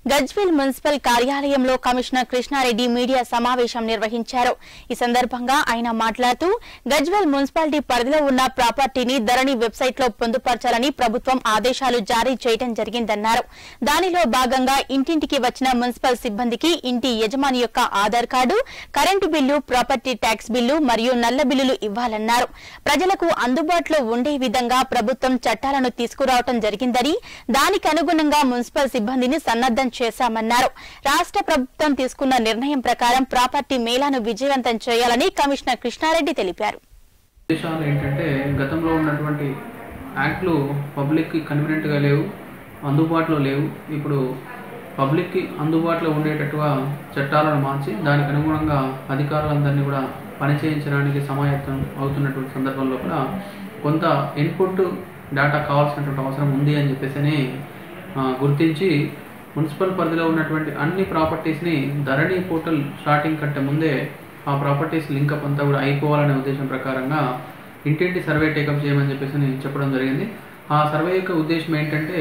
Gajwel municipal కార్యాలయంలో commissioner Krishna Reddy media సమావేశం నిర్వహించారు ఈ సందర్భంగా ఆయన మాట్లాడుతూ గజ్వేల్ మున్సిపాలిటీ పరిధిలో ఉన్న ప్రాపర్టీని ధరణి వెబ్సైట్ లో పొందుపరచాలని ప్రభుత్వం ఆదేశాలు జారీ చేయడం జరిగిందన్నారు దానిలో భాగంగా ఇంటింటికి వచ్చిన మున్సిపల్ సిబ్బందికి ఇంటి యజమాని యొక్క Aadhaar card current bill property tax bill మరియు నల్ల బిల్లులు ఇవ్వాలన్నారు ప్రజలకు అందుబాటులో ఉండే విధంగా ప్రభుత్వం చట్టాలను తీసుకురావడం జరిగిందని దానికి అనుగుణంగా మున్సిపల్ సిబ్బందిని సన్నద్దం చేశామన్నారు రాష్ట్ర ప్రభుత్వం తీసుకున్న నిర్ణయం ప్రకారం ప్రాపర్టీ మేళాను విజయవంతం చేయాలని కమిషనర్ కృష్ణారెడ్డి తెలిపారు ఉద్దేశాలు ఏంటంటే గతంలో ఉన్నటువంటి యాక్ట్లు పబ్లిక్కి కన్వీనియంట్గా లేవు అందుబాటులో లేవు ఇప్పుడు పబ్లిక్కి అందుబాటులో ఉండేటట్టుగా చట్టాలను మార్చి దానికి అనుగుణంగా అధికారులందరినీ కూడా పని చేయించడానికి సమాయత్తం అవుతున్నటువంటి సందర్భంలో కూడా కొంత ఇన్పుట్ డేటా కావాల్సినటువంటి అవసరం ఉంది అని చెప్పేసి గుర్తించి మున్సిపల్ పరిధిలో ఉన్నటువంటి అన్ని ప్రాపర్టీస్ని ధరణి పోర్టల్ స్టార్టింగ్ కంటే ముందే ఆ ప్రాపర్టీస్ లింకప్ అంతా కూడా అయిపోవాలనే ఉద్దేశం ప్రకారంగా ఇంటింటి సర్వే టేకప్ చేయమని చెప్పేసి చెప్పడం జరిగింది ఆ సర్వే యొక్క ఉద్దేశం ఏంటంటే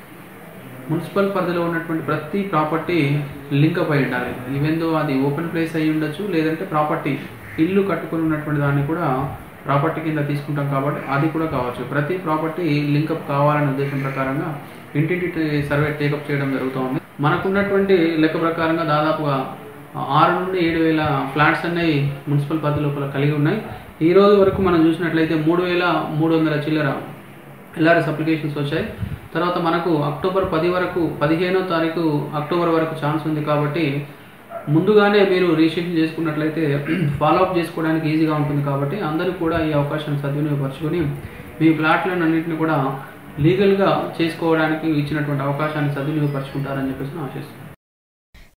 మున్సిపల్ పరిధిలో ఉన్నటువంటి ప్రతి ప్రాపర్టీ లింకప్ అయి ఉండాలి ఈవెందో అది ఓపెన్ ప్లేస్ అయి ఉండొచ్చు లేదంటే ప్రాపర్టీ ఇల్లు కట్టుకుని ఉన్నటువంటి దాన్ని కూడా ప్రాపర్టీ కింద తీసుకుంటాం కాబట్టి అది కూడా కావచ్చు ప్రతి ప్రాపర్టీ లింకప్ కావాలనే ఉద్దేశం ప్రకారంగా ఇంటింటి సర్వే టేకప్ చేయడం జరుగుతోంది మనకున్నటువంటి లెక్క ప్రకారంగా దాదాపుగా ఆరు నుండి ఏడు వేల ఫ్లాట్స్ అనేవి మున్సిపల్ పరిధి లోపల కలిగి ఉన్నాయి ఈ రోజు వరకు మనం చూసినట్లయితే మూడు వేల మూడు వందల చిల్లర ఎల్ఆర్ఎస్ అప్లికేషన్స్ వచ్చాయి తర్వాత మనకు అక్టోబర్ పది వరకు పదిహేనో తారీఖు అక్టోబర్ వరకు ఛాన్స్ ఉంది కాబట్టి ముందుగానే మీరు రిజిస్ట్రేషన్ చేసుకున్నట్లయితే ఫాలో అప్ చేసుకోవడానికి ఈజీగా ఉంటుంది కాబట్టి అందరూ కూడా ఈ అవకాశాన్ని సద్వినియోగపరచుకొని మీ ఫ్లాట్లను అన్నింటిని కూడా లీగల్గా చేసుకోవడానికి ఇచ్చినటువంటి అవకాశాన్ని సద్వినియోగపరచుకుంటారని చెప్పేసి నేను ఆశిస్తున్నాను